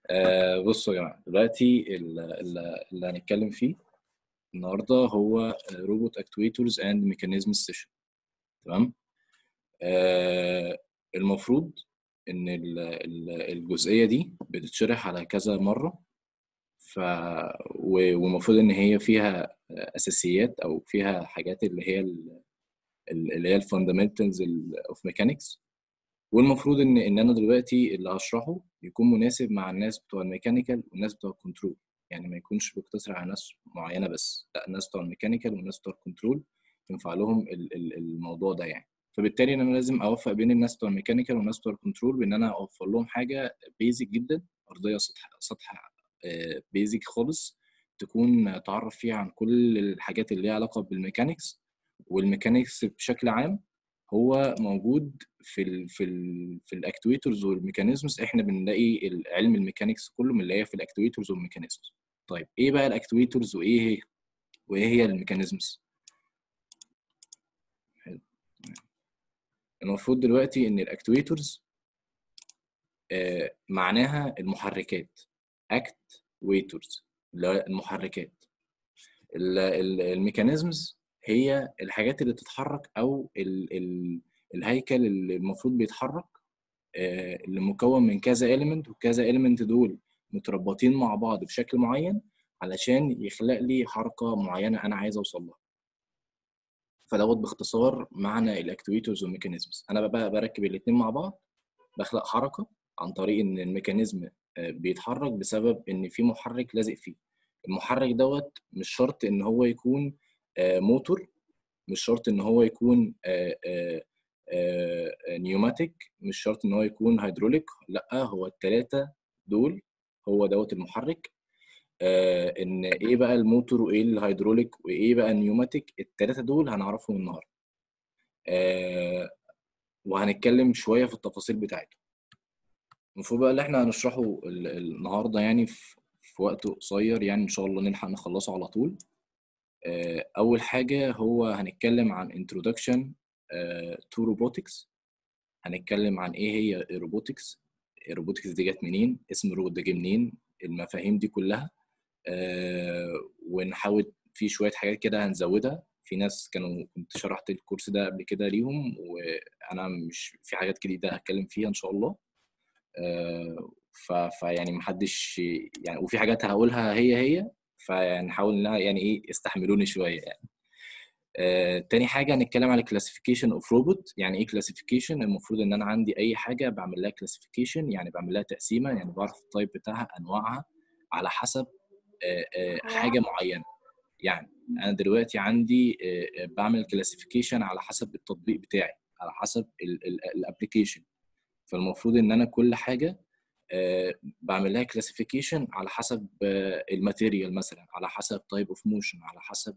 آه بصوا يا جماعه دلوقتي ال- ال- اللي هنتكلم فيه النهارده هو روبوت اكتويتورز اند ميكانيزم سيشن تمام آه المفروض ان ال- ال- الجزئيه دي بتتشرح على كذا مره ف و- والمفروض ان هي فيها اساسيات او فيها حاجات اللي هي ال- ال- اللي هي الفاندامنتالز اوف ميكانكس والمفروض ان ان انا دلوقتي اللي هشرحه يكون مناسب مع الناس بتوع الميكانيكال والناس بتوع الكنترول يعني ما يكونش بيقتصر على ناس معينه بس لا الناس بتوع الميكانيكال والناس بتوع الكنترول ينفع لهم ال- ال- الموضوع ده يعني فبالتالي ان انا لازم اوفق بين الناس بتوع الميكانيكال والناس بتوع الكنترول بان انا اوفر لهم حاجه بيزك جدا ارضيه سطح سطح بيزك خالص تكون تعرف فيها عن كل الحاجات اللي ليها علاقه بالميكانيكس والميكانيكس بشكل عام هو موجود في ال في ال في الاكتويترز والميكانيزمز احنا بنلاقي علم الميكانيكس كله بنلاقيه في الاكتويترز والميكانيزمز طيب ايه بقى الاكتويترز وايه هي وايه هي الميكانيزمز حلو المفروض دلوقتي ان الاكتويترز آه معناها المحركات اكت ويترز اللي هو المحركات الميكانيزمز هي الحاجات اللي بتتحرك او ال ال الهيكل اللي المفروض بيتحرك آه، اللي مكون من كذا element وكذا element دول متربطين مع بعض بشكل معين علشان يخلق لي حركة معينة أنا عايز أوصل لها فدوت باختصار معنى الاكتويترز والميكانيزمز أنا بقى بركب الاتنين مع بعض بخلق حركة عن طريق إن الميكانيزم آه، بيتحرك بسبب إن في محرك لازق فيه المحرك دوت مش شرط إن هو يكون آه، موتور مش شرط ان هو يكون آه، آه، آه، نيوماتيك مش شرط ان هو يكون هيدروليك لا هو الثلاثه دول هو دوت المحرك آه، ان ايه بقى الموتور وايه الهيدروليك وايه بقى النيوماتيك الثلاثه دول هنعرفهم النهارده آه، وهنتكلم شويه في التفاصيل بتاعتهم المفروض بقى اللي احنا هنشرحه ال- النهارده يعني في في وقت قصير يعني ان شاء الله نلحق نخلصه على طول آه، أول حاجة هو هنتكلم عن introduction آه، to robotics هنتكلم عن إيه هي الروبوتكس الروبوتكس دي جت منين اسم الروبوت ده جه منين المفاهيم دي كلها آه، ونحاول في شوية حاجات كده هنزودها في ناس كانوا كنت شرحت الكورس ده قبل كده ليهم وأنا مش في حاجات جديدة هتكلم فيها إن شاء الله آه، ف فيعني محدش يعني وفي حاجات هقولها هي هي فيعني نحاول انها يعني ايه استحملوني شويه يعني آه، تاني حاجه هنتكلم على كلاسيفيكيشن اوف روبوت يعني ايه كلاسيفيكيشن المفروض ان انا عندي اي حاجه بعمل لها كلاسيفيكيشن يعني بعمل لها تقسيمه يعني بعرف التايب بتاعها انواعها على حسب آه، آه، حاجه معينه يعني انا دلوقتي عندي آه، آه، بعمل كلاسيفيكيشن على حسب التطبيق بتاعي على حسب الابلكيشن فالمفروض ان انا كل حاجه آه، بعمل لها كلاسيفيكيشن على حسب الماتيريال مثلا على حسب تايب اوف موشن على حسب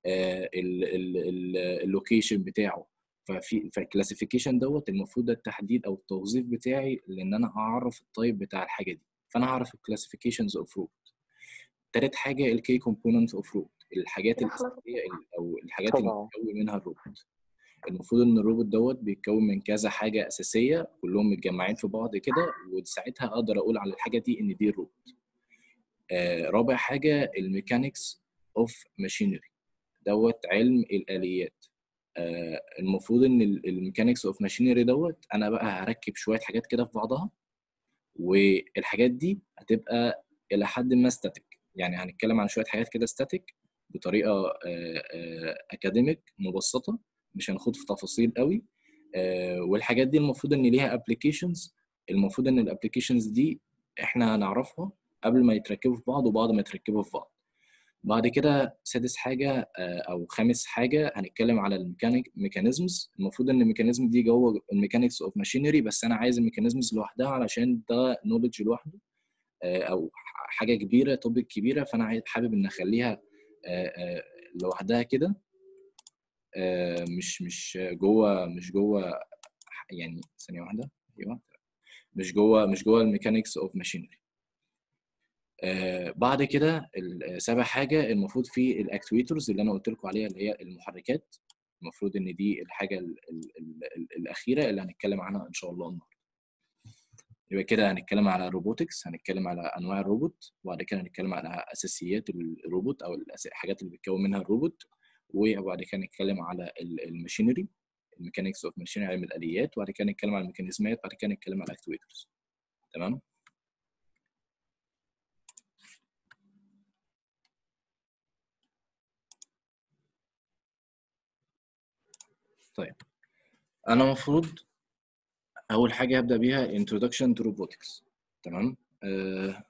اللوكيشن بتاعه ففي فالكلاسيفيكيشن دوت المفروض ده التحديد او التوظيف بتاعي لان انا اعرف التايب بتاع الحاجه دي فانا هعرف الكلاسيفيكيشنز اوف روبوت تالت حاجه الكي كومبوننت اوف روبوت الحاجات الاساسيه او الحاجات اللي طبعا بتكون منها الروبوت المفروض ان الروبوت دوت بيتكون من كذا حاجه اساسيه كلهم متجمعين في بعض كده وساعتها اقدر اقول على الحاجه دي ان دي الروبوت آه رابع حاجه الميكانيكس اوف ماشينري دوت علم الاليات آه المفروض ان الميكانيكس اوف ماشينري دوت انا بقى هركب شويه حاجات كده في بعضها والحاجات دي هتبقى الى حد ما ستاتيك يعني هنتكلم عن شويه حاجات كده ستاتيك بطريقه اكاديميك مبسطه مش هنخوض في تفاصيل قوي آه، والحاجات دي المفروض ان ليها ابلكيشنز المفروض ان الابلكيشنز دي احنا هنعرفها قبل ما يتركبوا في بعض وبعد ما يتركبوا في بعض بعد كده سادس حاجه آه، او خامس حاجه هنتكلم على الميكانيك ميكانيزمز المفروض ان الميكانيزم دي جوه الميكانيكس اوف ماشينري بس انا عايز الميكانيزمز لوحدها علشان ده نولج لوحده آه، او ح- حاجه كبيره توبيك كبيره فانا عايز- حابب ان اخليها آه، آه، لوحدها كده آه، مش مش جوه مش جوه يعني ثانيه واحده ايوه مش جوه مش جوه الميكانيكس اوف ماشينري بعد كده سابع حاجه المفروض في الاكتويترز اللي انا قلت لكم عليها اللي هي المحركات المفروض ان دي الحاجه ال ال ال ال الاخيره اللي هنتكلم عنها ان شاء الله النهارده يبقى كده هنتكلم على الروبوتكس هنتكلم على انواع الروبوت وبعد كده هنتكلم على اساسيات الروبوت او الحاجات اللي بتكون منها الروبوت وبعد كده نتكلم على الماشينري الميكانيكس اوف ماشين علم الاليات وبعد كده نتكلم على الميكانيزمات وبعد كده نتكلم على الاكتويترز تمام طيب انا المفروض اول حاجه هبدا بيها introduction to robotics تمام آه...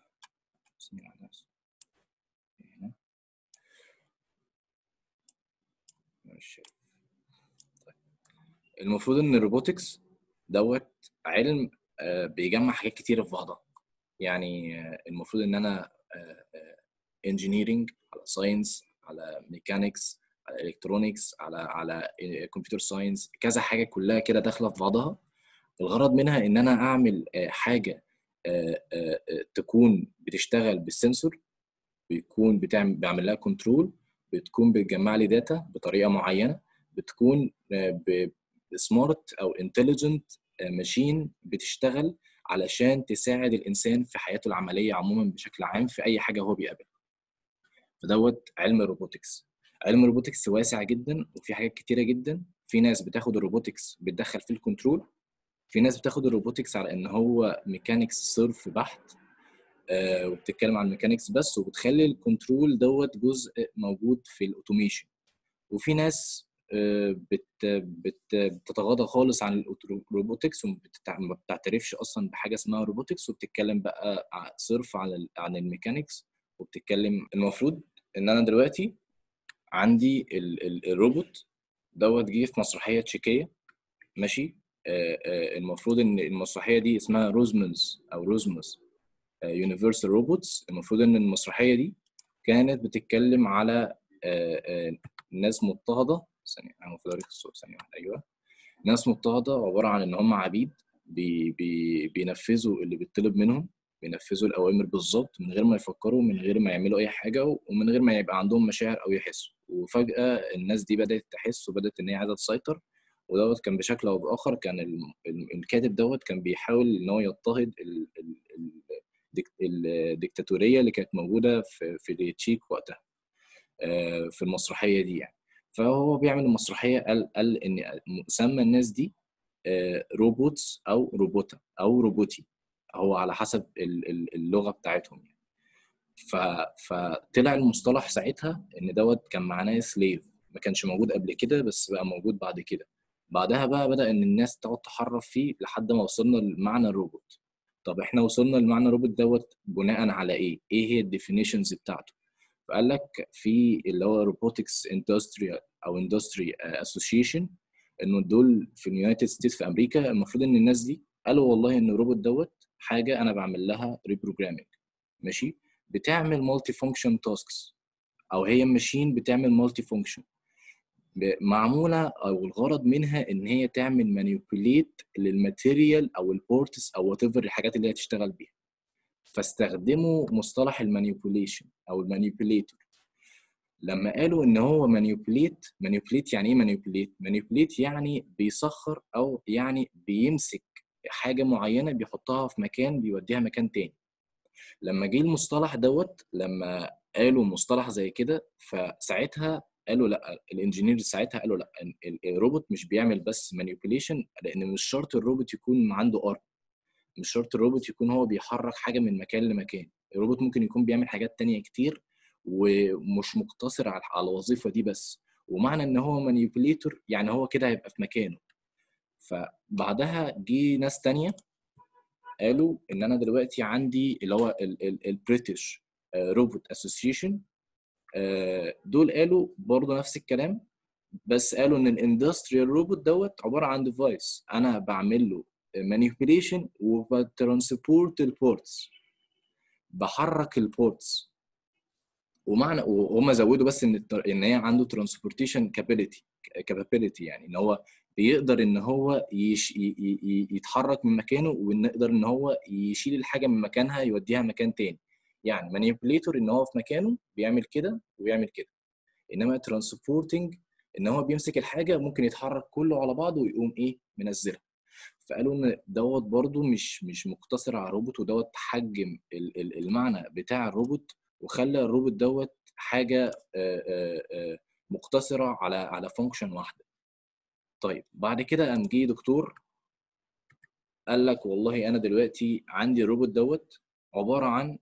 طيب. المفروض ان الروبوتكس دوت علم بيجمع حاجات كتيره في بعضها يعني المفروض ان انا انجينيرنج على ساينس على ميكانكس على الكترونكس على على كمبيوتر ساينس كذا حاجه كلها كده داخله في بعضها الغرض منها ان انا اعمل حاجه تكون بتشتغل بالسنسور بيكون بتعمل بعمل لها كنترول بتكون بتجمع لي داتا بطريقه معينه بتكون سمارت او انتليجنت ماشين بتشتغل علشان تساعد الانسان في حياته العمليه عموما بشكل عام في اي حاجه هو بيقابلها فدوت علم الروبوتكس علم الروبوتكس واسع جدا وفي حاجات كتيره جدا في ناس بتاخد الروبوتكس بتدخل في الكنترول في ناس بتاخد الروبوتكس على ان هو ميكانكس صرف بحت آه وبتتكلم عن الميكانكس بس وبتخلي الكنترول دوت جزء موجود في الاوتوميشن وفي ناس آه بت بت بتتغاضى خالص عن الروبوتكس وما بتعترفش اصلا بحاجه اسمها روبوتكس وبتتكلم بقى صرف عن عن الميكانكس وبتتكلم المفروض ان انا دلوقتي عندي ال ال الروبوت دوت جه في مسرحيه تشيكيه ماشي آه آه المفروض ان المسرحيه دي اسمها روزمنز او روزموس يونيفرسال روبوتس المفروض ان المسرحيه دي كانت بتتكلم على آه ناس مضطهده ثانيه انا المفروض اوريك الصوره ثانيه واحده ايوه ناس مضطهده عباره عن ان هم عبيد بي بي بينفذوا اللي بيطلب منهم بينفذوا الاوامر بالظبط من غير ما يفكروا من غير ما يعملوا اي حاجه ومن غير ما يبقى عندهم مشاعر او يحسوا وفجاه الناس دي بدات تحس وبدات ان هي عايزه تسيطر ودوت كان بشكل او باخر كان الكاتب دوت كان بيحاول ان هو يضطهد الديكتاتوريه اللي كانت موجوده في في التشيك وقتها في المسرحيه دي يعني فهو بيعمل المسرحيه قال قال ان سمى الناس دي روبوتس او روبوتا او روبوتي هو على حسب اللغه بتاعتهم يعني فطلع المصطلح ساعتها ان دوت كان معناه سليف ما كانش موجود قبل كده بس بقى موجود بعد كده بعدها بقى بدا ان الناس تقعد تحرف فيه لحد ما وصلنا لمعنى الروبوت طب احنا وصلنا لمعنى الروبوت دوت بناء على ايه ايه هي الديفينيشنز بتاعته فقال لك في اللي هو روبوتكس اندستري او اندستري اسوشيشن انه دول في اليونايتد ستيتس في امريكا المفروض ان الناس دي قالوا والله ان الروبوت دوت حاجه انا بعمل لها ريبروجرامينج ماشي بتعمل مالتي فانكشن تاسكس او هي ماشين بتعمل مالتي فانكشن معموله او الغرض منها ان هي تعمل مانيبيوليت للماتيريال او البورتس او وات ايفر الحاجات اللي هي تشتغل بيها فاستخدموا مصطلح المانيبيوليشن او المانيبيوليتور لما قالوا ان هو مانيبيوليت مانيبيوليت يعني ايه مانيبيوليت مانيبيوليت يعني بيسخر او يعني بيمسك حاجه معينه بيحطها في مكان بيوديها مكان تاني لما جه المصطلح دوت لما قالوا مصطلح زي كده فساعتها قالوا لا الانجينير ساعتها قالوا لا الروبوت مش بيعمل بس مانيبيوليشن لان مش شرط الروبوت يكون عنده ارم مش شرط الروبوت يكون هو بيحرك حاجه من مكان لمكان الروبوت ممكن يكون بيعمل حاجات تانية كتير ومش مقتصر على الوظيفه دي بس ومعنى ان هو مانيبيوليتور يعني هو كده هيبقى في مكانه فبعدها جه ناس تانية قالوا ان انا دلوقتي عندي اللي هو البريتش روبوت اسوسيشن دول قالوا برضه نفس الكلام بس قالوا ان الاندستريال روبوت دوت عباره عن ديفايس انا بعمل له مانيبيوليشن وبترانسبورت البورتس بحرك البورتس ومعنى وهم زودوا بس ان ان هي عنده ترانسبورتيشن كابابيلتي كابابيلتي يعني ان هو بيقدر ان هو يش يتحرك من مكانه ونقدر ان هو يشيل الحاجه من مكانها يوديها مكان تاني يعني مانيبيوليتور ان هو في مكانه بيعمل كده ويعمل كده انما ترانسبورتنج ان هو بيمسك الحاجه ممكن يتحرك كله على بعضه ويقوم ايه منزلها فقالوا ان دوت برضو مش مش مقتصر على الروبوت ودوت حجم ال- ال- المعنى بتاع الروبوت وخلى الروبوت دوت حاجه آه، آه، آه، مقتصره على على فانكشن واحده طيب بعد كده قام جه دكتور قال لك والله انا دلوقتي عندي الروبوت دوت عباره عن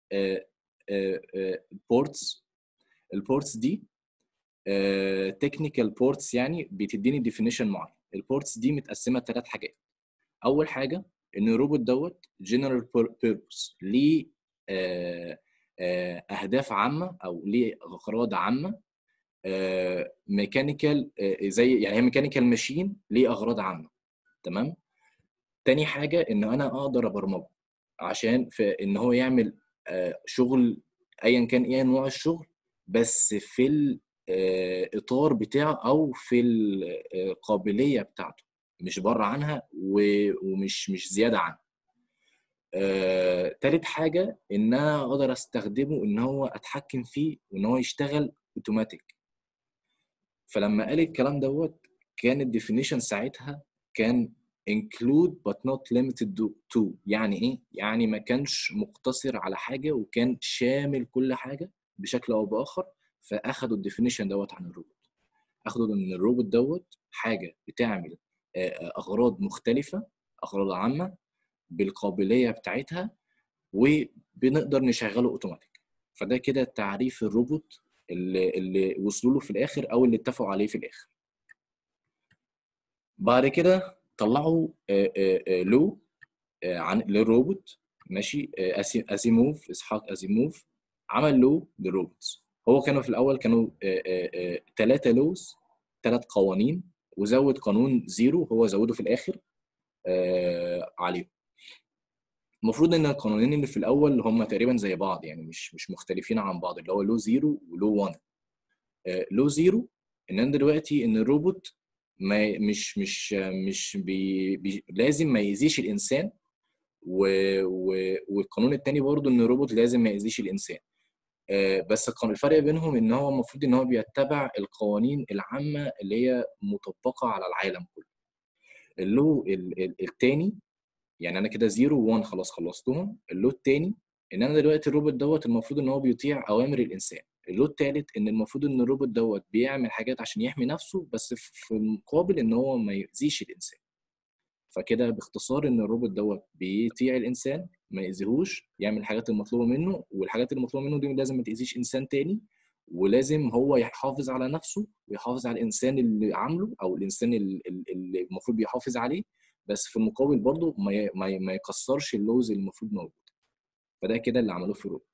بورتس البورتس دي تكنيكال بورتس يعني بتديني ديفينيشن معين البورتس دي متقسمه لثلاث حاجات اول حاجه ان الروبوت دوت جنرال بيربوس ليه آه، آه، اهداف عامه او ليه اغراض عامه ميكانيكال زي يعني هي ميكانيكال ماشين ليه اغراض عامه تمام تاني حاجه ان انا اقدر ابرمجه عشان في ان هو يعمل آه، شغل ايا كان ايه انواع الشغل بس في الاطار بتاعه او في القابليه بتاعته مش بره عنها و- ومش مش زياده عنها آه، تالت حاجه ان انا اقدر استخدمه ان هو اتحكم فيه وان هو يشتغل اوتوماتيك فلما قال الكلام دوت كان الديفينيشن ساعتها كان include but not limited to يعني ايه؟ يعني ما كانش مقتصر على حاجه وكان شامل كل حاجه بشكل او باخر فاخدوا الديفينيشن دوت عن الروبوت اخدوا ان الروبوت دوت حاجه بتعمل آه، آه، اغراض مختلفه اغراض عامه بالقابليه بتاعتها وبنقدر نشغله اوتوماتيك فده كده تعريف الروبوت اللي, اللي وصلوا له في الاخر او اللي اتفقوا عليه في الاخر بعد كده طلعوا آه، آه، آه، لو آه، عن للروبوت ماشي آه، أسي- اسيموف اسحاق اسيموف عمل لو للروبوتس هو كانوا في الاول كانوا ثلاثه لوز ثلاث قوانين وزود قانون زيرو هو زوده في الاخر آه، عليهم المفروض ان القانونين اللي في الاول هم تقريبا زي بعض يعني مش مش مختلفين عن بعض اللي هو لو زيرو ولو 1 لو زيرو ان انا دلوقتي ان الروبوت ما مش مش مش بي بي لازم ما يأذيش الانسان و و والقانون التاني برضو ان الروبوت لازم ما يأذيش الانسان آه، بس القانون- الفرق بينهم ان هو المفروض ان هو بيتبع القوانين العامه اللي هي مطبقه على العالم كله اللو ال- ال- التاني يعني انا كده 0 و1 خلاص خلصتهم اللو التاني ان انا دلوقتي الروبوت دوت المفروض ان هو بيطيع اوامر الانسان اللو التالت ان المفروض ان الروبوت دوت بيعمل حاجات عشان يحمي نفسه بس في في المقابل ان هو ما يأذيش الانسان فكده باختصار ان الروبوت دوت بيطيع الانسان ما يأذيهوش يعمل الحاجات المطلوبه منه والحاجات المطلوبه منه دي لازم ما تأذيش انسان تاني ولازم هو يحافظ على نفسه ويحافظ على الانسان اللي عامله او الانسان ال- ال- اللي المفروض بيحافظ عليه بس في المقابل برضه ما ي- ما ي- ما يكسرش اللوز اللي المفروض موجود فده كده اللي عملوه في الروبوت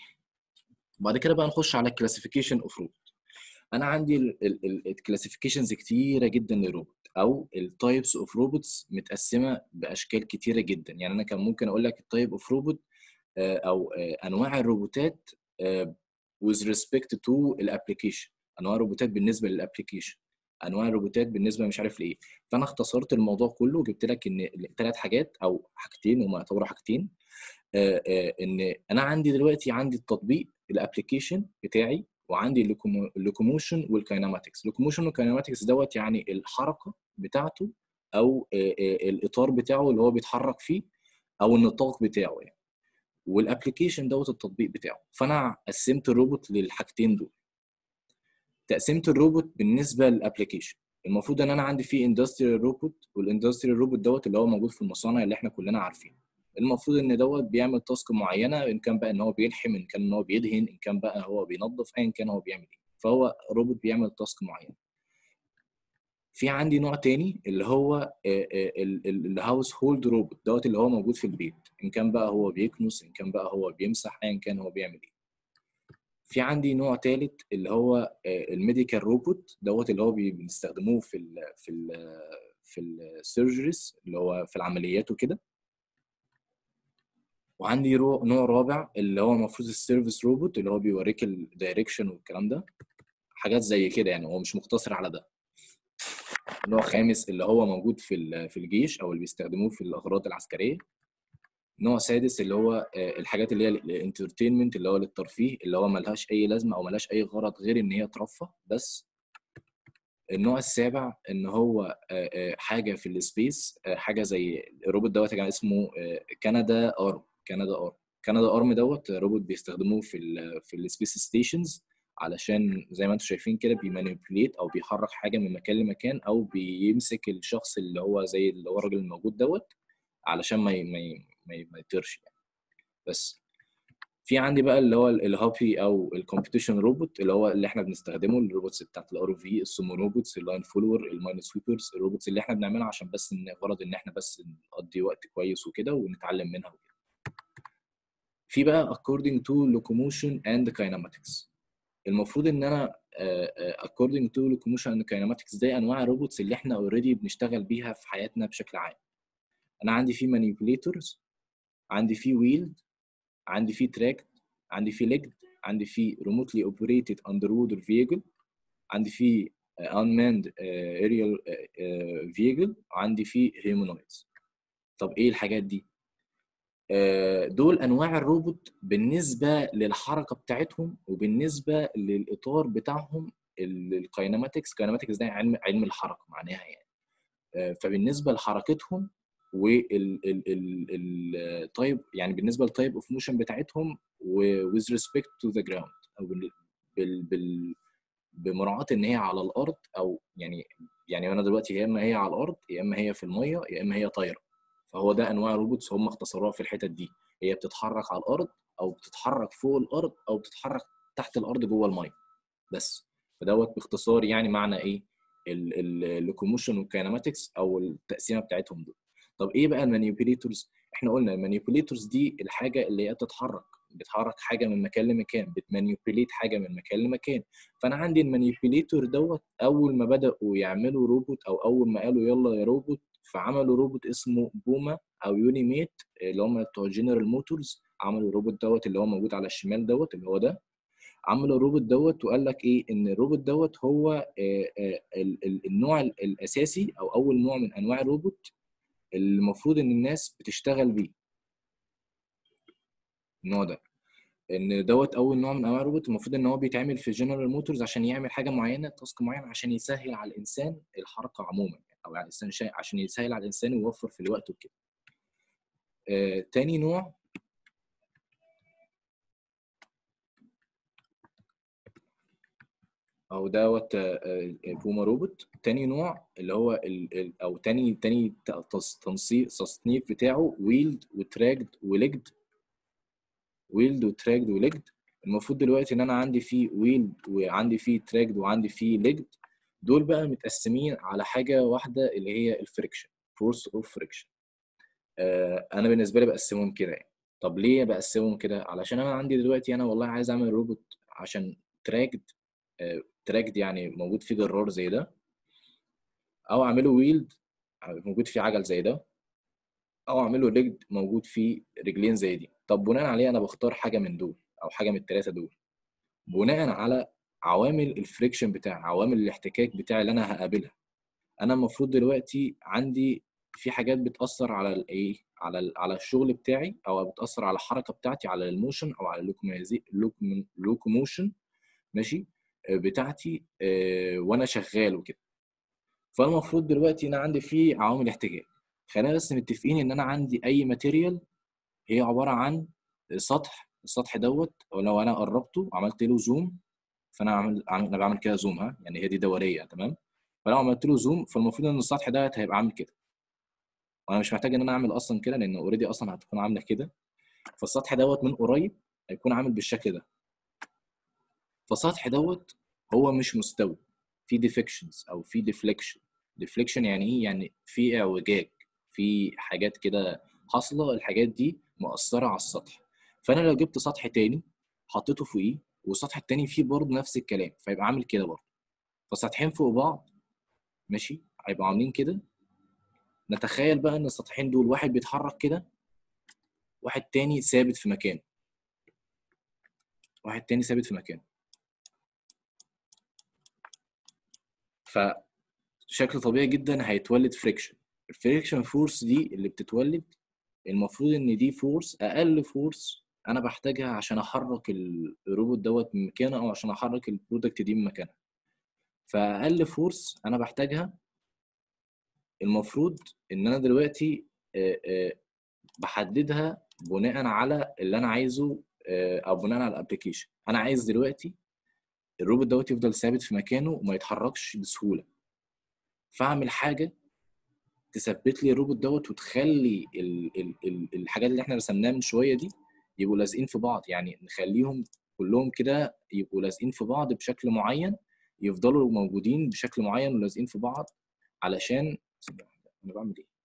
بعد كده بقى نخش على الكلاسيفيكيشن اوف روبوت انا عندي الكلاسيفيكيشنز كتيره جدا للروبوت او التايبس اوف روبوتس متقسمه باشكال كتيره جدا يعني انا كان ممكن اقول لك التايب اوف روبوت او آه، انواع الروبوتات آه، with respect to الابلكيشن انواع الروبوتات بالنسبه للابلكيشن انواع الروبوتات بالنسبه مش عارف لايه فانا اختصرت الموضوع كله وجبت لك ان ثلاث حاجات او حاجتين هم يعتبروا حاجتين آه، آه، ان انا عندي دلوقتي عندي التطبيق الابلكيشن بتاعي وعندي اللوكوموشن والكايناماتكس اللوكوموشن والكايناماتكس دوت يعني الحركه بتاعته او آه، آه، الاطار بتاعه اللي هو بيتحرك فيه او النطاق بتاعه يعني والابلكيشن دوت التطبيق بتاعه فانا قسمت الروبوت للحاجتين دول تقسيمه الروبوت بالنسبه للابلكيشن المفروض ان انا عندي فيه اندستريال روبوت والاندستريال روبوت دوت اللي هو موجود في المصانع اللي احنا كلنا عارفينه المفروض ان دوت بيعمل تاسك معينه ان كان بقى ان هو بيلحم ان كان ان هو بيدهن ان كان بقى هو بينظف ايا كان هو بيعمل ايه فهو روبوت بيعمل تاسك معين في عندي نوع تاني اللي هو الهاوس هولد روبوت دوت اللي هو موجود في البيت ان كان بقى هو بيكنس ان كان بقى هو بيمسح ايا كان هو بيعمل ايه في عندي نوع ثالث اللي هو الميديكال روبوت دوت اللي هو بي- بنستخدموه في ال في ال في السيرجريز اللي هو في العمليات وكده وعندي رو- نوع رابع اللي هو المفروض السيرفيس روبوت اللي هو بيوريك الدايركشن والكلام ده حاجات زي كده يعني هو مش مقتصر على ده نوع خامس اللي هو موجود في ال- في الجيش او اللي بيستخدموه في الاغراض العسكريه نوع سادس اللي هو آه، الحاجات اللي هي الانترتينمنت اللي هو للترفيه اللي هو ملهاش اي لازمه او ملهاش اي غرض غير ان هي ترفه بس النوع السابع ان هو آه، آه، حاجه في السبيس آه، حاجه زي الروبوت دوت يا جماعه اسمه آه، كندا ارم كندا ارم كندا ارم دوت روبوت بيستخدموه في ال في السبيس ستيشنز علشان زي ما انتم شايفين كده بيمانيبيوليت او بيحرك حاجه من مكان لمكان او بيمسك الشخص اللي هو زي اللي هو الراجل الموجود دوت علشان ما ي- ما ي- ما ي- ما يطيرش يعني بس في عندي بقى اللي هو الهابي او الكومبيتيشن روبوت اللي هو اللي احنا بنستخدمه الروبوتس بتاعت الار او في السومو روبوتس اللاين فولور الماين سويبرز الروبوتس اللي احنا بنعملها عشان بس ان غرض ان احنا بس نقضي وقت كويس وكده ونتعلم منها وكده في بقى according to locomotion and kinematics المفروض ان انا آه، آه، according to locomotion and kinematics دي انواع الروبوتس اللي احنا اوريدي بنشتغل بيها في حياتنا بشكل عام انا عندي في manipulators عندي في wheeled عندي في tracked عندي في legged عندي في remotely operated underwater vehicle عندي في uh, unmanned uh, aerial uh, uh, vehicle عندي في humanoids طب ايه الحاجات دي آه، دول انواع الروبوت بالنسبه للحركه بتاعتهم وبالنسبه للاطار بتاعهم الكاينماتكس كاينماتكس ده علم علم الحركه معناها يعني آه، فبالنسبه لحركتهم والتايب يعني بالنسبه للتايب اوف موشن بتاعتهم with respect to the ground او بال بال بال بمراعاه ان هي على الارض او يعني يعني انا دلوقتي يا اما هي على الارض يا اما هي في الميه يا اما هي طايره فهو ده انواع روبوتس هم اختصروها في الحتت دي هي بتتحرك على الارض او بتتحرك فوق الارض او بتتحرك تحت الارض جوه الميه بس فدوت باختصار يعني معنى ايه اللوكوموشن والكاينماتكس او التقسيمه بتاعتهم دول طب ايه بقى المانيبيوليتورز احنا قلنا المانيبيوليتورز دي الحاجه اللي هي بتتحرك بتحرك حاجه من مكان لمكان بتمانيبيوليت حاجه من مكان لمكان فانا عندي المانيبيوليتور دوت اول ما بداوا يعملوا روبوت او اول ما قالوا يلا يا روبوت فعملوا روبوت اسمه بوما او يونيميت اللي هم بتوع جنرال موتورز عملوا روبوت دوت اللي هو موجود على الشمال دوت اللي هو ده عملوا الروبوت دوت وقال لك ايه ان الروبوت دوت هو آه، آه، ال- ال- النوع ال- الاساسي او اول نوع من انواع الروبوت اللي المفروض ان الناس بتشتغل بيه النوع ده ان دوت اول نوع من انواع الروبوت المفروض ان هو بيتعمل في جنرال موتورز عشان يعمل حاجه معينه تاسك معين عشان يسهل على الانسان الحركه عموما او على الانسان شيء عشان يسهل على الانسان ويوفر في الوقت وكده آه، تاني نوع او دوت آه، آه، بوما روبوت تاني نوع اللي هو ال ال او تاني تاني تص- تنصيب تصنيف بتاعه ويلد وتراجد وليجد ويلد وتراجد وليجد المفروض دلوقتي ان انا عندي فيه ويلد وعندي فيه تراجد وعندي فيه ليجد دول بقى متقسمين على حاجه واحده اللي هي الفريكشن فورس اوف فريكشن انا بالنسبه لي بقسمهم كده يعني طب ليه بقسمهم كده علشان انا عندي دلوقتي انا والله عايز اعمل روبوت عشان تراجد تراكد يعني موجود فيه جرار زي ده او اعمله ويلد موجود فيه عجل زي ده او اعمله ليجد موجود فيه رجلين زي دي طب بناء عليه انا بختار حاجه من دول او حاجه من الثلاثه دول بناء على عوامل الفريكشن بتاع عوامل الاحتكاك بتاع اللي انا هقابلها انا المفروض دلوقتي عندي في حاجات بتاثر على الايه على ال على الشغل بتاعي او بتاثر على الحركه بتاعتي على الموشن او على اللوكوموشن ماشي آه، بتاعتي آه، وانا شغال وكده فالمفروض دلوقتي انا عندي فيه عوامل احتكاك خلينا بس متفقين ان انا عندي اي ماتيريال هي عباره عن سطح السطح دوت ولو انا قربته عملت له زوم فانا عامل عامل- انا بعمل كده زوم ها يعني هي دي دوريه تمام فلو عملت له زوم فالمفروض ان السطح دوت هيبقى عامل كده وانا مش محتاج ان انا اعمل اصلا كده لان اوريدي اصلا هتكون عامله كده فالسطح دوت من قريب هيكون عامل بالشكل ده فالسطح دوت هو مش مستوي في ديفكشنز او في ديفليكشن ديفليكشن يعني ايه يعني في اعوجاج في حاجات كده حاصله الحاجات دي مؤثره على السطح فانا لو جبت سطح تاني حطيته فوقيه والسطح التاني فيه برضه نفس الكلام فيبقى عامل كده برضه فسطحين فوق بعض ماشي هيبقوا عاملين كده نتخيل بقى ان السطحين دول واحد بيتحرك كده واحد تاني ثابت في مكانه واحد تاني ثابت في مكانه فشكل طبيعي جدا هيتولد فريكشن الفريكشن فورس دي اللي بتتولد المفروض ان دي فورس اقل فورس انا بحتاجها عشان احرك الروبوت دوت من مكانه او عشان احرك البرودكت دي من مكانها فاقل فورس انا بحتاجها المفروض ان انا دلوقتي آه، آه، بحددها بناء على اللي انا عايزه آه، او بناء على الابلكيشن انا عايز دلوقتي الروبوت دوت يفضل ثابت في مكانه وما يتحركش بسهوله فاعمل حاجه تثبت لي الروبوت دوت وتخلي ال ال ال الحاجات اللي احنا رسمناها من شويه دي يبقوا لازقين في بعض يعني نخليهم كلهم كده يبقوا لازقين في بعض بشكل معين يفضلوا موجودين بشكل معين ولازقين في بعض علشان انا بعمل ايه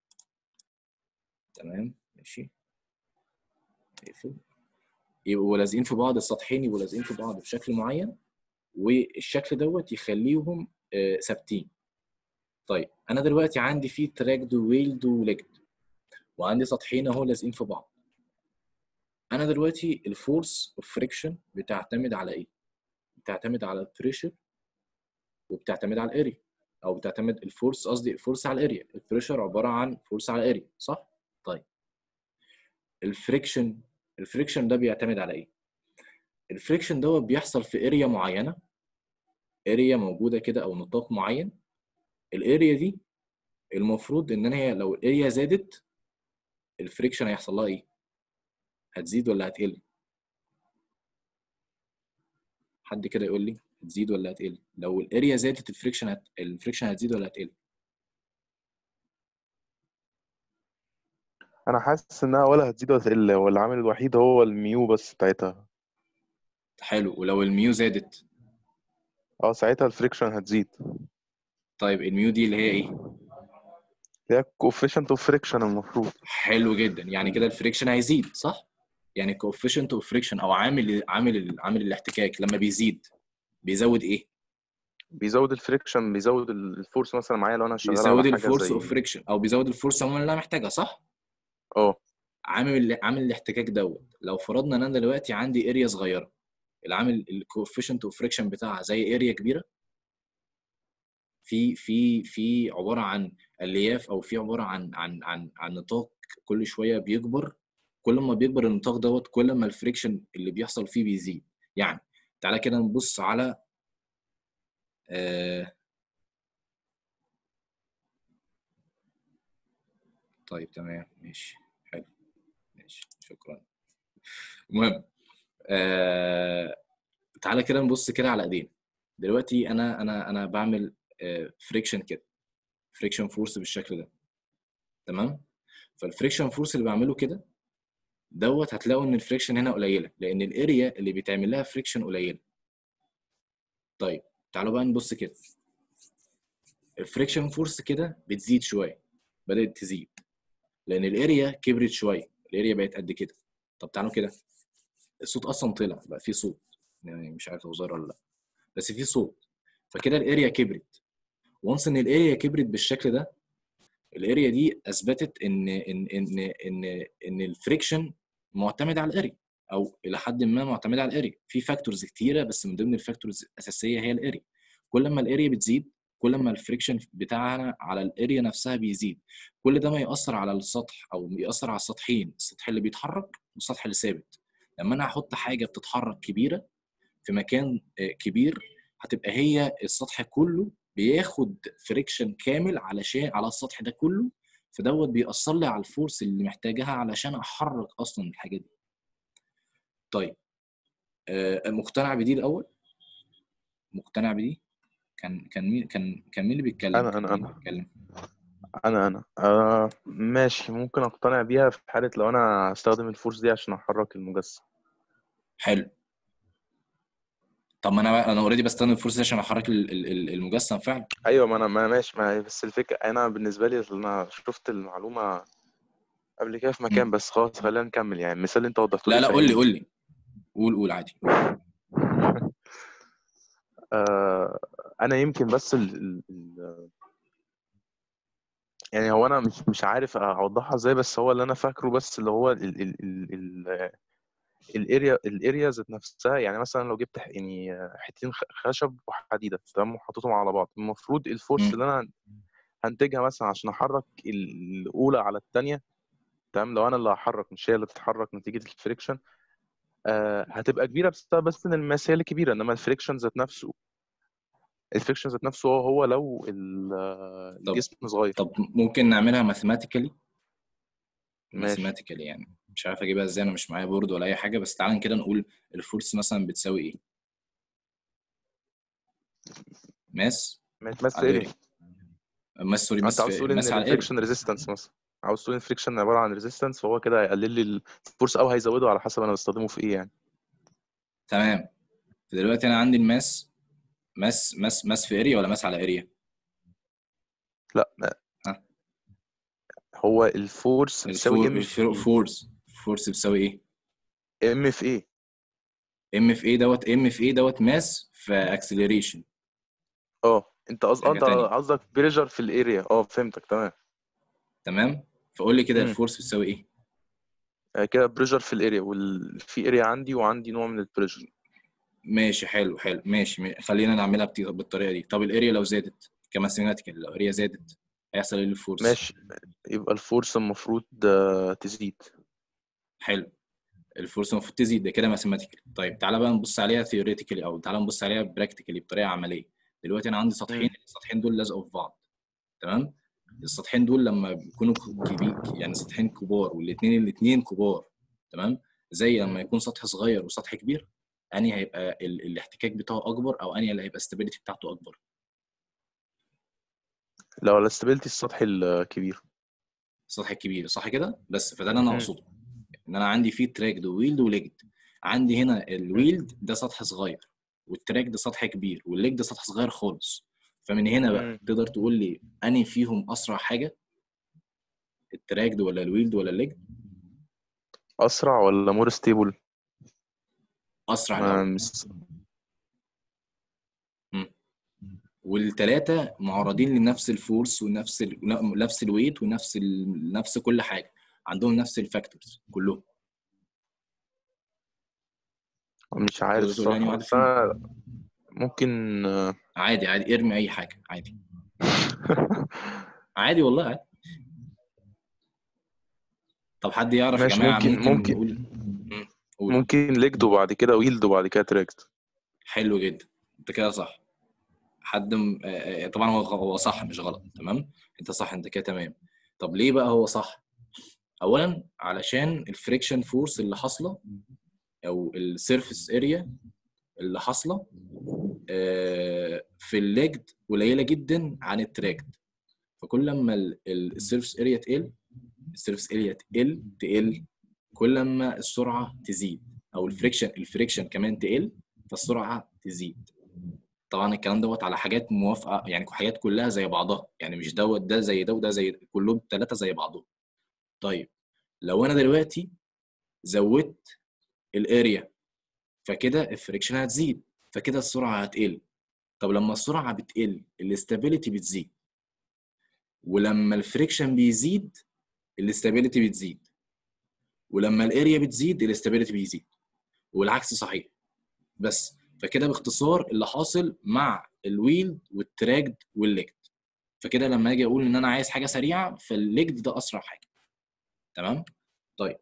تمام ماشي اقفل يبقوا لازقين في بعض السطحين يبقوا لازقين في بعض بشكل معين والشكل دوت يخليهم آه، ثابتين طيب انا دلوقتي عندي فيه تراكد وويلد وليجد وعندي سطحين اهو لازقين في بعض انا دلوقتي الفورس اوف فريكشن بتعتمد على ايه بتعتمد على البريشر وبتعتمد على الاريا او بتعتمد الفورس قصدي الفورس على الاريا البريشر عباره عن فورس على الاريا صح طيب الفريكشن الفريكشن ده بيعتمد على ايه الفريكشن دوت بيحصل في اريا معينه اريا موجوده كده او نطاق معين الاريا دي المفروض ان انا هي لو الاريا زادت الفريكشن هيحصل لها ايه هتزيد ولا هتقل حد كده يقول لي هتزيد ولا هتقل لو الاريا زادت الفريكشن هت... الفريكشن هتزيد ولا هتقل انا حاسس انها ولا هتزيد ولا تقل هو العامل الوحيد هو الميو بس بتاعتها حلو ولو الميو زادت اه ساعتها الفريكشن هتزيد طيب الميو دي اللي هي ايه هي coefficient of friction المفروض حلو جدا يعني كده الفريكشن هيزيد صح يعني coefficient of friction او عامل عامل عامل الاحتكاك لما بيزيد بيزود ايه بيزود الفريكشن بيزود الفورس مثلا معايا لو انا شغال بيزود على حاجه الفورس زي اوف فريكشن او بيزود الفورس عموما اللي انا محتاجها صح اه عامل عامل الاحتكاك دوت لو فرضنا ان انا دلوقتي عندي اريا صغيره العامل الكوفيشنت اوف فريكشن بتاعها زي اريا كبيره في في في عباره عن الياف او في عباره عن عن عن عن نطاق كل شويه بيكبر كل ما بيكبر النطاق دوت كل ما الفريكشن اللي بيحصل فيه بيزيد يعني تعالى كده نبص على آه طيب تمام ماشي حلو ماشي شكرا المهم آه تعالى كده نبص كده على ايدينا دلوقتي انا انا انا بعمل فريكشن كده فريكشن فورس بالشكل ده تمام فالفريكشن فورس اللي بعمله كده دوت هتلاقوا ان الفريكشن هنا قليله لان الاريا اللي بيتعمل لها فريكشن قليله طيب تعالوا بقى نبص كده الفريكشن فورس كده بتزيد شويه بدات تزيد لان الاريا كبرت شويه الاريا بقت قد كده طب تعالوا كده الصوت اصلا طلع بقى فيه صوت يعني مش عارف هو ظاهر ولا لا بس فيه صوت فكده الاريا كبرت وانس ان الاريا كبرت بالشكل ده الاريا دي اثبتت ان ان ان ان ان الفريكشن معتمد على الاريا او الى حد ما معتمد على الاريا في فاكتورز كتيره بس من ضمن الفاكتورز الاساسيه هي الاريا كل ما الاريا بتزيد كل ما الفريكشن بتاعنا على الاريا نفسها بيزيد كل ده ما ياثر على السطح او ياثر على السطحين السطح اللي بيتحرك والسطح اللي ثابت لما انا احط حاجه بتتحرك كبيره في مكان آه، كبير هتبقى هي السطح كله بياخد فريكشن كامل علشان على السطح ده كله فدوت بيأثر لي على الفورس اللي محتاجها علشان احرك اصلا الحاجه دي طيب آه، مقتنع بدي الاول مقتنع بدي كان كان مين كان كان مين اللي بيتكلم أنا- كان أنا- مين أنا. بيتكلم انا انا آه ماشي ممكن اقتنع بيها في حاله لو انا هستخدم الفورس دي عشان احرك المجسم حلو طب ما انا بقى انا اوريدي بستخدم الفورس دي عشان احرك ال- ال- ال- المجسم فعلا ايوه ما انا ما ماشي ما بس الفكره انا بالنسبه لي انا شفت المعلومه قبل كده في مكان مم. بس خلاص خلينا نكمل يعني المثال اللي انت وضحته لا لي لا قول لي فاهمني قول لي قول قول عادي آه انا يمكن بس ال... ال... ال... يعني هو انا مش مش عارف اوضحها ازاي بس هو اللي انا فاكره بس اللي هو ال... ال... ال... ال... الاريا الاريا ذات نفسها يعني مثلا لو جبت ح- يعني حتتين خ- خشب وحديده تمام وحطيتهم على بعض المفروض الفورس مم. اللي انا هنتجها مثلا عشان احرك الاولى على الثانيه تمام لو انا اللي هحرك مش هي اللي تتحرك نتيجه الفريكشن آه هتبقى كبيره بسبب بس ان الماس هي اللي كبيره انما الفريكشن ذات نفسه الفريكشن ذات نفسه هو هو لو ال- طب الجسم صغير طب ممكن نعملها ماثيماتيكالي ماشي ماثيماتيكالي يعني مش عارف اجيبها ازاي انا مش معايا بورد ولا اي حاجه بس تعالى كده نقول الفورس مثلا بتساوي ايه ماس بس على اريا اريا ماس سوري انت ماس عاوز تقول ان ماس على اريا الفريكشن ريزيستنس مثلا عاوز تقول ان الفريكشن عباره عن ريزيستنس فهو كده هيقلل لي الفورس او هيزوده على حسب انا بستخدمه في ايه يعني تمام فدلوقتي انا عندي الماس ماس ماس ماس في اريا ولا ماس على اريا لا ما- ها هو الفورس بتساوي ام في ايه الفورس فورس بتساوي ايه ام في ايه ام في ايه دوت ام في ايه دوت ماس في اكسلريشن اه انت قصد حاجه انت تانية قصدك بريشر في الاريا اه فهمتك تمام تمام فقول لي كده امم الفورس بتساوي ايه آه، كده بريشر في الاريا وال... في اريا عندي وعندي نوع من البريشر ماشي حلو حلو ماشي م- خلينا نعملها بت- بالطريقه دي طب الاريا لو زادت كماثيماتيكال لو الاريا زادت هيحصل ايه للفورس ماشي يبقى الفورس المفروض آه، تزيد حلو الفورس المفروض تزيد ده كده ماثيماتيكال طيب تعالى بقى نبص عليها ثيوريتيكالي او تعالى نبص عليها براكتيكالي بطريقه عمليه دلوقتي انا عندي سطحين امم السطحين دول لازقوا في بعض تمام السطحين دول لما بيكونوا كبير يعني سطحين كبار والاثنين الاثنين كبار تمام زي لما يكون سطح صغير وسطح كبير انهي هيبقى ال... الاحتكاك بتاعه اكبر او انهي اللي هيبقى الاستابيليتي بتاعته اكبر لو على استابيليتي السطح الكبير السطح الكبير صح كده بس فده اللي انا امم اقصده ان انا عندي فيه تراكد وويلد وليجد عندي هنا الويلد ده سطح صغير والتراك ده سطح كبير والليج ده سطح صغير خالص فمن هنا بقى امم تقدر تقول لي انهي فيهم اسرع حاجه التراك ده ولا الويلد ولا الليج اسرع ولا مور ستيبل اسرع ما الاول مش مم. والتلاتة معرضين لنفس الفورس ونفس ال... نفس الويت ونفس ال... نفس كل حاجه عندهم نفس الفاكتورز كلهم مش عارف تقدر تقول لي انهي الصراحة واحده بس فيهم أنا ممكن آه، عادي عادي ارمي اي حاجه عادي عادي والله عادي طب حد يعرف يا ماشي جماعه ممكن ممكن ممكن نقول مم. قول ممكن ليجد وبعد كده ويلد وبعد كده تراكت حلو جدا انت كده صح حد م... آه، آه، طبعا هو هو صح مش غلط تمام انت صح انت كده تمام طب ليه بقى هو صح اولا علشان الفريكشن فورس اللي حاصله او السيرفيس اريا اللي حاصله آه، في الليجد قليله جدا عن التراكد فكل ما السيرفيس اريا تقل السيرفيس اريا تقل تقل كل ما السرعه تزيد او الفريكشن الفريكشن كمان تقل فالسرعه تزيد طبعا الكلام دوت على حاجات موافقه يعني حاجات كلها زي بعضها يعني مش دوت ده زي ده وده زي ده. كلهم ثلاثه زي بعضهم طيب لو انا دلوقتي زودت الاريا فكده الفريكشن هتزيد فكده السرعه هتقل طب لما السرعه بتقل الاستابيليتي بتزيد ولما الفريكشن بيزيد الاستابيليتي بتزيد ولما الاريا بتزيد الاستابيليتي بيزيد والعكس صحيح بس فكده باختصار اللي حاصل مع الويلد والتراكد والليجد فكده لما اجي اقول ان انا عايز حاجه سريعه فالليجد ده اسرع حاجه تمام طيب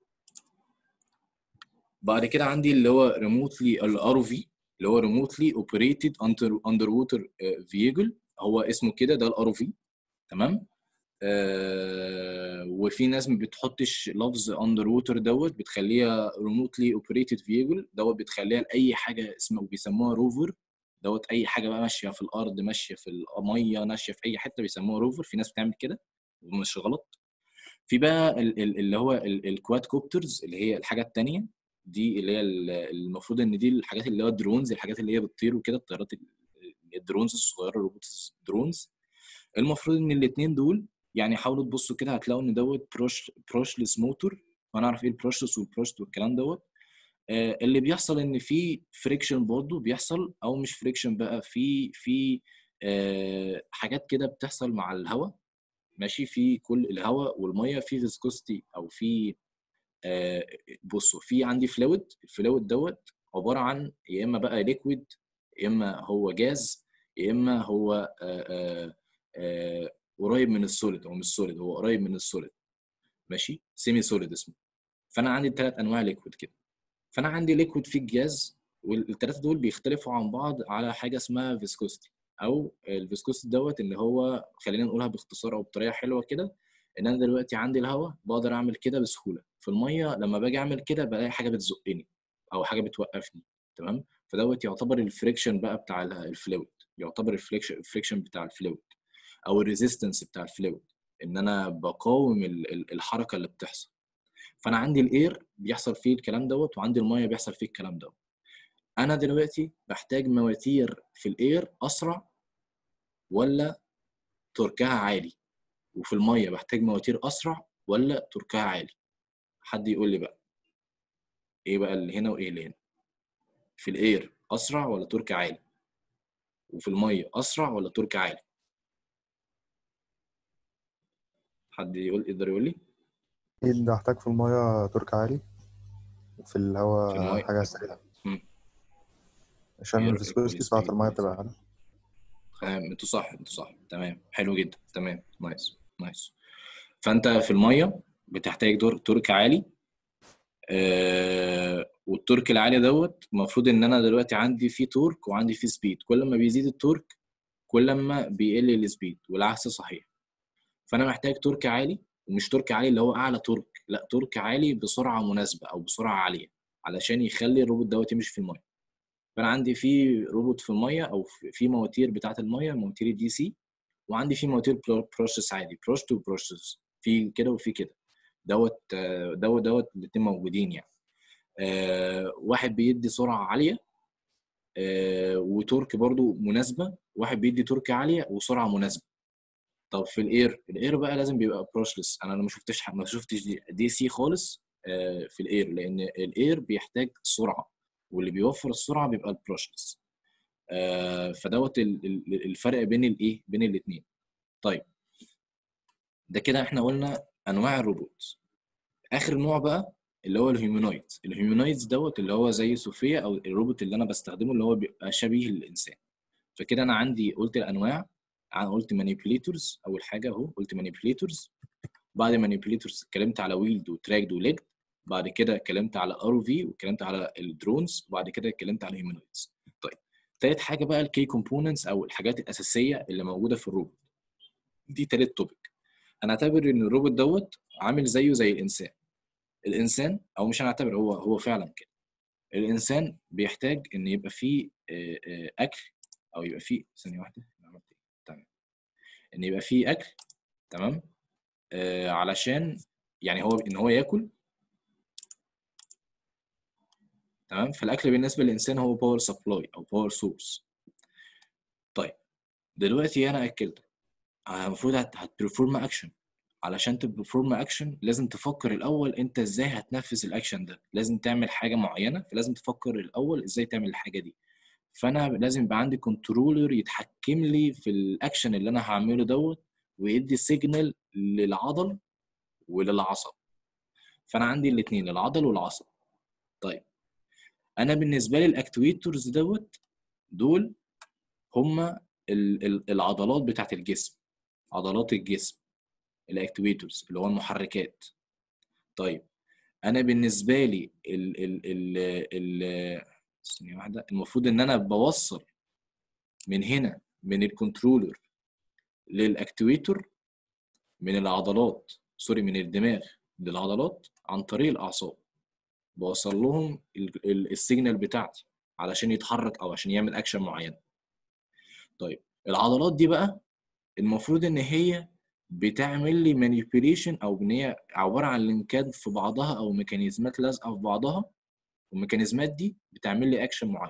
بعد كده عندي اللي هو ريموتلي الار في اللي هو ريموتلي اوبريتد اندر اندر ووتر فيجل هو اسمه كده ده الار في تمام آه وفي ناس ما بتحطش لفظ اندر ووتر دوت بتخليها ريموتلي اوبريتد فيجل دوت بتخليها لاي حاجه اسمها بيسموها روفر دوت اي حاجه بقى ماشيه في الارض ماشيه في الميه ماشيه في اي حته بيسموها روفر في ناس بتعمل كده ومش غلط في بقى ال- ال- اللي هو الكواد كوبترز اللي هي الحاجه الثانيه دي اللي هي ال- المفروض ان دي الحاجات اللي هي الدرونز الحاجات اللي هي بتطير وكده الطيارات ال- الدرونز الصغيره الروبوتس درونز المفروض ان الاثنين دول يعني حاولوا تبصوا كده هتلاقوا ان دوت بروش بروشلس موتور وانا اعرف ايه البروشلس والبروشت والكلام دوت آه، اللي بيحصل ان في فريكشن برضه بيحصل او مش فريكشن بقى في في آه، حاجات كده بتحصل مع الهواء ماشي في كل الهواء والميه في فيسكوستي او في آه، بصوا في عندي فلويد الفلويد دوت عباره عن يا اما بقى ليكويد يا اما هو جاز يا اما هو آه، آه، آه، قريب من السوليد هو مش سوليد هو قريب من السوليد ماشي سيمي سوليد اسمه فانا عندي ثلاث انواع ليكويد كده فانا عندي ليكويد فيه الجاز والثلاثه دول بيختلفوا عن بعض على حاجه اسمها فيسكوستي او الفيسكوسيتي دوت اللي هو خلينا نقولها باختصار او بطريقه حلوه كده ان انا دلوقتي عندي الهواء بقدر اعمل كده بسهوله في الميه لما باجي اعمل كده بلاقي حاجه بتزقني او حاجه بتوقفني تمام فدوت يعتبر الفريكشن بقى بتاع الفلويد يعتبر الفريكشن الفريكشن بتاع الفلويد او الريزيستنس بتاع الفلويد ان انا بقاوم الحركه اللي بتحصل فانا عندي الاير بيحصل فيه الكلام دوت وعندي الميه بيحصل فيه الكلام دوت انا دلوقتي بحتاج مواتير في الاير اسرع ولا تركها عالي وفي الميه بحتاج مواتير اسرع ولا تركها عالي حد يقول لي بقى ايه بقى اللي هنا وايه اللي هنا في الاير اسرع ولا ترك عالي وفي الميه اسرع ولا ترك عالي حد يقول يقدر يقول لي اكيد هحتاج في المية ترك عالي وفي في الهواء الميه حاجة سريعة مم. عشان ايه الفيسكوستي كويس بتاعة طيب المية كويس بتبقى أعلى تمام انتوا صح انتوا صح تمام حلو جدا تمام نايس نايس فانت في الميه بتحتاج دور ترك عالي آه والتورك العالي دوت المفروض ان انا دلوقتي عندي فيه تورك وعندي فيه سبيد كل ما بيزيد التورك كل ما بيقل السبيد والعكس صحيح فانا محتاج تورك عالي ومش تورك عالي اللي هو اعلى تورك لا تورك عالي بسرعه مناسبه او بسرعه عاليه علشان يخلي الروبوت دوت يمشي في الميه فانا عندي في روبوت في الميه او في في مواتير بتاعه الميه مواتير الدي سي وعندي في مواتير بروسيس عادي بروش تو بروسيس في كده وفي كده دوت آه، دوت دوت الاتنين موجودين يعني آه، واحد بيدي سرعه عاليه آه، وتورك برضو مناسبه واحد بيدي تورك عاليه وسرعه مناسبه طب في الاير الاير بقى لازم بيبقى بروشلس انا ما شفتش ما شفتش دي, دي سي خالص آه، في الاير لان الاير بيحتاج سرعه واللي بيوفر السرعه بيبقى البروشلس آه، فدوت ال- ال- الفرق بين الايه بين الاثنين طيب ده كده احنا قلنا انواع الروبوت اخر نوع بقى اللي هو الهيومانويد الهيومانويدز دوت اللي هو زي صوفيا او الروبوت اللي انا بستخدمه اللي هو بيبقى شبيه الانسان فكده انا عندي قلت الانواع انا قلت مانيبيوليتورز اول حاجه اهو قلت مانيبيوليتورز بعد مانيبيوليتورز اتكلمت على ويلد وتراكد وليجد بعد كده اتكلمت على ار في واتكلمت على الدرونز وبعد كده اتكلمت على الهيومانويدز طيب تالت حاجه بقى الكي كومبوننتس او الحاجات الاساسيه اللي موجوده في الروبوت دي تالت توبيك انا اعتبر ان الروبوت دوت عامل زيه زي الانسان الانسان او مش هنعتبر هو هو فعلا كده الانسان بيحتاج ان يبقى فيه آه، آه، اكل او يبقى فيه ثانيه واحده أنا عملت إيه؟ تمام ان يبقى فيه اكل تمام آه، علشان يعني هو ان هو ياكل تمام فالاكل بالنسبه للانسان هو باور سبلاي او باور سورس طيب دلوقتي انا اكلتك آه، المفروض هتبرفورم اكشن علشان تبرفورم اكشن لازم تفكر الاول انت ازاي هتنفذ الاكشن ده لازم تعمل حاجه معينه فلازم تفكر الاول ازاي تعمل الحاجه دي فانا لازم يبقى عندي كنترولر يتحكم لي في الاكشن اللي انا هعمله دوت ويدي سيجنال للعضل وللعصب فانا عندي الاثنين العضل والعصب طيب انا بالنسبه لي الاكتويتورز دوت دول هما ال- ال- العضلات بتاعت الجسم عضلات الجسم الاكتويتورز اللي هو المحركات طيب انا بالنسبه لي ال ال ال ال ثانيه واحده المفروض ان انا بوصل من هنا من الكنترولر للاكتويتور من العضلات سوري من الدماغ للعضلات عن طريق الاعصاب بوصل لهم ال- ال- السيجنال بتاعتي علشان يتحرك او عشان يعمل اكشن معين طيب العضلات دي بقى المفروض ان هي بتعمل لي مانيبيوليشن او ان هي عباره عن لينكات في بعضها او ميكانيزمات لازقه في بعضها والميكانيزمات دي بتعمل لي اكشن معين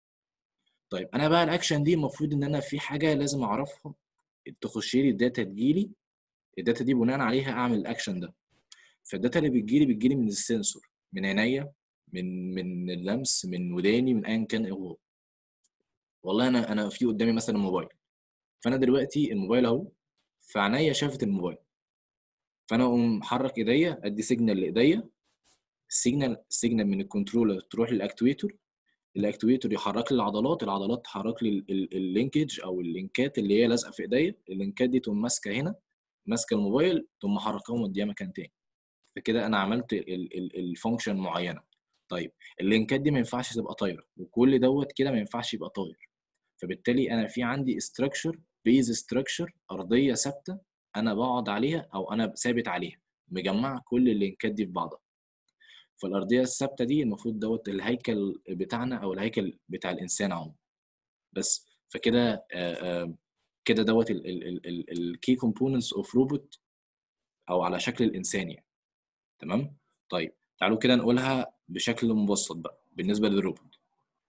طيب انا بقى الاكشن دي المفروض ان انا في حاجه لازم اعرفها تخش لي الداتا تجيلي الداتا دي بناء عليها اعمل الاكشن ده فالداتا اللي بتجيلي بتجيلي من السنسور من عينيا من من اللمس من وداني من ايا كان ايه هو والله انا انا في قدامي مثلا موبايل فانا دلوقتي الموبايل اهو فعينيا شافت الموبايل فانا اقوم محرك ايديا ادي سيجنال لايديا السيجنال السيجنال من الكنترولر تروح للاكتويتور الاكتويتور يحرك لي العضلات العضلات تحرك لي ال- ال- اللينكج او اللينكات اللي هي لازقه في ايديا اللينكات دي تقوم ماسكه هنا ماسكه الموبايل تقوم محركاهم وديها مكان تاني فكده انا عملت الفانكشن معينه طيب اللينكات دي ما ينفعش تبقى طايره وكل دوت كده ما ينفعش يبقى طاير فبالتالي انا في عندي ستراكشر بيز ستراكشر ارضيه ثابته انا بقعد عليها او انا ثابت عليها مجمعه كل اللينكات دي في بعضها فالارضيه الثابته دي المفروض دوت الهيكل بتاعنا او الهيكل بتاع الانسان عموما بس فكده آه، آه، كده دوت الكي كومبوننتس اوف روبوت او على شكل الانسان يعني تمام طيب تعالوا كده نقولها بشكل مبسط بقى بالنسبه للروبوت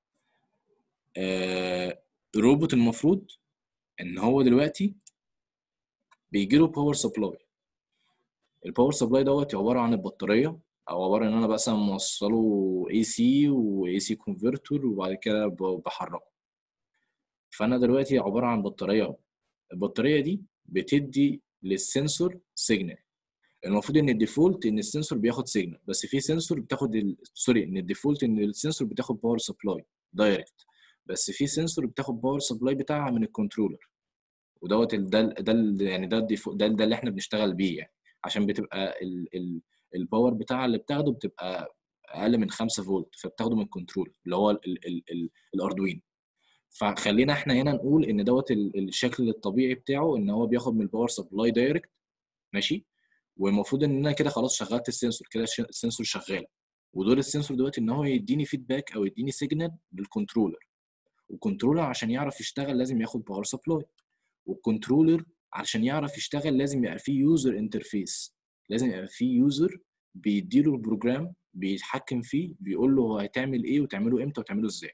آه، الروبوت المفروض ان هو دلوقتي بيجي له باور سبلاي الباور سبلاي دوت عباره عن البطاريه او عباره ان انا مثلا موصله اي سي واي سي كونفرتور وبعد كده ب- بحركه فانا دلوقتي عباره عن بطاريه اهو البطاريه دي بتدي للسنسور سيجنال المفروض ان الديفولت ان السنسور بياخد سيجنال بس في سنسور بتاخد ال... سوري ان الديفولت ان السنسور بتاخد باور سبلاي دايركت بس في سنسور بتاخد باور سبلاي بتاعها من الكنترولر ودوت ال- ده ال- ده ال- يعني ده الديفو- ده ده اللي احنا بنشتغل بيه يعني عشان بتبقى ال... ال... الباور بتاعها اللي بتاخده بتبقى اقل من 5 فولت فبتاخده من الكنترول اللي هو ال... ال... ال... ال... الاردوين فخلينا احنا هنا نقول ان دوت ال- الشكل الطبيعي بتاعه ان هو بياخد من الباور سبلاي دايركت ماشي والمفروض ان انا كده خلاص شغلت السنسور كده الش- السنسور شغال ودور السنسور دلوقتي ان هو يديني فيدباك او يديني سيجنال للكنترولر والكنترولر عشان يعرف يشتغل لازم ياخد باور سبلاي والكنترولر عشان يعرف يشتغل لازم يبقى فيه يوزر انترفيس لازم يبقى فيه يوزر بيديله البروجرام بيتحكم فيه بيقول له هو هيتعمل ايه وتعمله امتى وتعمله ازاي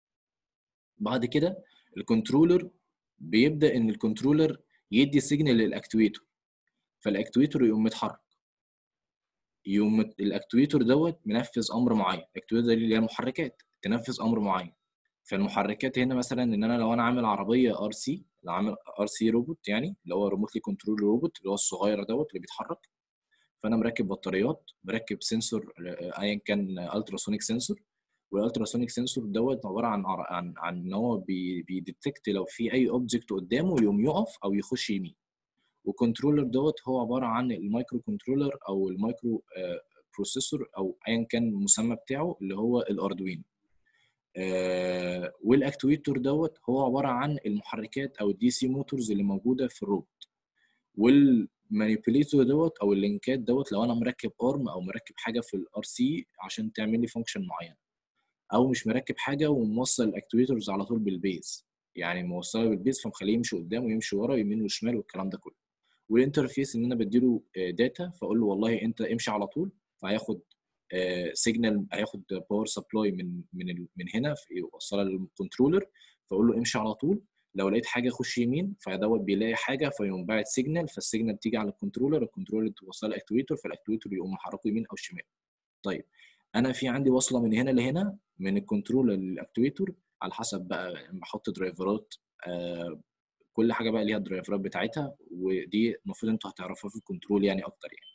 بعد كده الكنترولر بيبدا ان الكنترولر يدي سيجنال للاكتويتور فالاكتويتور يقوم متحرك يقوم الاكتويتور دوت منفذ امر معين الاكتويتور دي اللي هي المحركات تنفذ امر معين فالمحركات هنا مثلا ان انا لو انا عامل عربيه ار سي لو عامل ار سي روبوت يعني اللي هو ريموتلي كنترول روبوت اللي هو الصغير دوت اللي بيتحرك فانا مركب بطاريات مركب سنسور آه، ايا كان التراسونيك سنسور والالتراسونيك سنسور دوت عباره عن عن عن ان هو بي- بيديتكت لو في اي اوبجكت قدامه يقوم يقف او يخش يمين والكنترولر دوت هو عباره عن المايكرو كنترولر او المايكرو آه، بروسيسور او ايا كان المسمى بتاعه اللي هو الاردوين آه، والاكتويتور دوت هو عباره عن المحركات او الدي سي موتورز اللي موجوده في الروبوت والمانيبيوليتور دوت او اللينكات دوت لو انا مركب ارم او مركب حاجه في الار سي عشان تعمل لي فانكشن معين او مش مركب حاجه وموصل الاكتويتورز على طول بالبيز يعني موصله بالبيز فمخليه يمشي قدام ويمشي ورا يمين وشمال والكلام ده كله والانترفيس ان انا بديله داتا فاقول له والله انت امشي على طول فهياخد سيجنال هياخد باور سبلاي من من ال- من هنا في- يوصلها للكنترولر فاقول له امشي على طول لو لقيت حاجه خش يمين فدوت بيلاقي حاجه فيقوم باعت سيجنال فالسيجنال تيجي على الكنترولر الكنترولر توصل الاكتويتور فالاكتويتور يقوم محركه يمين او شمال طيب انا في عندي وصله من هنا لهنا من الكنترولر للاكتويتور على حسب بقى بحط درايفرات آه كل حاجه بقى ليها الدرايفرات بتاعتها ودي المفروض انتوا هتعرفوها في الكنترول يعني اكتر يعني